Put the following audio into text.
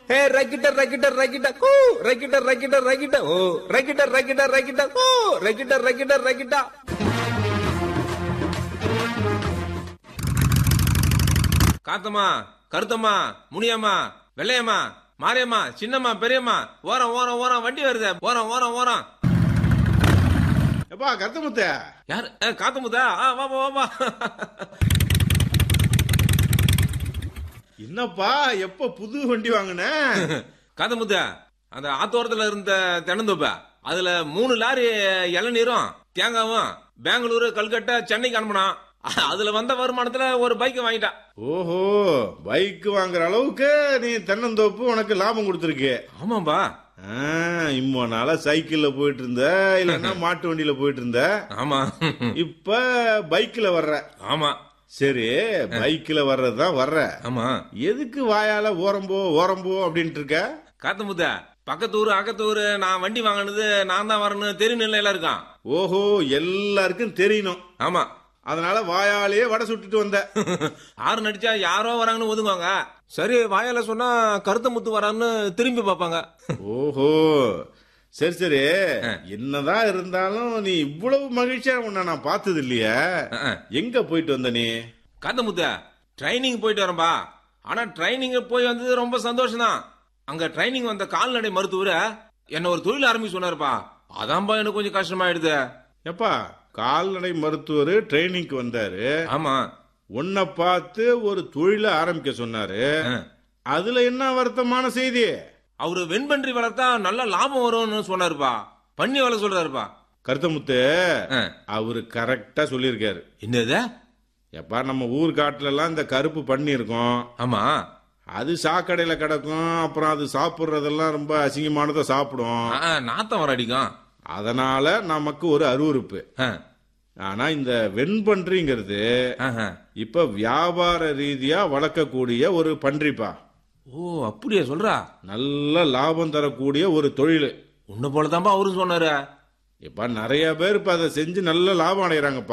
ஹே ரக்கிட்ட ரக்கிட்ட ரக்கிட்ட கூ ரக்கிட்ட ரக்கிட்ட ரக்கிட்ட ஓ ரக்கிட்ட ரக்கிட்ட ரக்கிட்ட கூ ரக்கிட்ட ரக்கிட்ட ரக்கிட்ட காத்தம்மா கருத்தம்மா முனியம்மா வெள்ளையம்மா மாரியம்மா சின்னம்மா பெரியம்மா ஓரம் ஓரம் ஓரம் வண்டி வருது ஓரம் ஓரம் ஓரம் எப்பா கருத்தமுத்த யார் காத்தமுதா ஆ வாப்பா வாப்பா என்னப்பா எப்ப புது வண்டி வாங்கின காத்தமுத்த அந்த ஆத்தோரத்துல இருந்த தென்னந்தோப்ப அதுல மூணு லாரி இளநீரும் தேங்காவும் பெங்களூரு கல்கட்டா சென்னைக்கு அனுப்பினான் அதுல வந்த வருமானத்துல ஒரு பைக் வாங்கிட்டான் ஓஹோ பைக் வாங்குற அளவுக்கு நீ தென்னந்தோப்பு உனக்கு லாபம் கொடுத்துருக்கு ஆமாம்பா இம்மோ நாளா சைக்கிள்ல போயிட்டு இருந்த இல்லன்னா மாட்டு வண்டியில போயிட்டு இருந்த ஆமா இப்ப பைக்ல வர்ற ஆமா சரி பைக்ல வர்றதுதான் வர்ற ஆமா எதுக்கு வாயால ஓரம்போ ஓரம்போ அப்படின்ட்டு இருக்க காத்தமுத்த பக்கத்து ஊரு அக்கத்து ஊரு நான் வண்டி வாங்கினது நான் தான் வரணும் தெரியும் எல்லாம் இருக்கான் ஓஹோ எல்லாருக்கும் தெரியணும் ஆமா அதனால வாயாலேயே வடை சுட்டுட்டு வந்த ஆறு நடிச்சா யாரோ வராங்கன்னு ஒதுங்குவாங்க சரி வாயால சொன்னா கருத்த முத்து வரான்னு திரும்பி பார்ப்பாங்க ஓஹோ சரி சரி என்னதான் இருந்தாலும் நீ இவ்வளவு மகிழ்ச்சியா உன்னை நான் பார்த்தது இல்லையே அஹ். எங்க போயிட்டு வந்த நீ காத்த முத்த ட்ரைனிங் போயிட்டு வரேன்பா ஆனா ட்ரைனிங் போய் வந்தது ரொம்ப சந்தோஷம் தான் அங்க ட்ரைனிங் வந்த கால்நடை மருத்துவர் என்ன ஒரு தொழில் ஆரம்பிச்சு சொன்னாருப்பா அதான்பா எனக்கு கொஞ்சம் கஷ்டமாயிடுது எப்பா கால்நடை மருத்துவர் ட்ரைனிங்க்கு வந்தாரு ஆமா உன்னை பார்த்து ஒரு தொழில ஆரம்பிக்க சொன்னாரு அஹ். அதுல என்ன வருத்தமான செய்தி அவரு வெண்பன்றி வளர்த்தா நல்ல லாபம் வரும்னு சொன்னாருப்பா பண்ணி வளர சொல்றாருப்பா கருத்தமுத்து அஹ். அவரு கரெக்டா சொல்லியிருக்காரு என்னது எப்பா நம்ம ஊர் காட்டுல எல்லாம் இந்த கருப்பு பண்ணி இருக்கும் ஆமா அது சாக்கடையில கிடக்கும் அப்புறம் அது சாப்பிடுறதெல்லாம் ரொம்ப அசிங்கமானதை சாப்பிடும் ஆ, நாத்தம் வர அடிக்கும் அதனால நமக்கு ஒரு அருவருப்பு அஹ். ஆனா இந்த வெண்பன்றிங்கிறது ஆஹா. இப்ப வியாபார ரீதியா வளர்க்கக்கூடிய ஒரு பன்றிப்பா ஓ அப்படியா சொல்றா நல்ல லாபம் தரக்கூடிய ஒரு தொழில் உன்ன போலதான்பா அவரும் சொன்னாரு இப்ப நிறைய பேர் இப்ப அதை செஞ்சு நல்ல லாபம் அடைகிறாங்கப்பா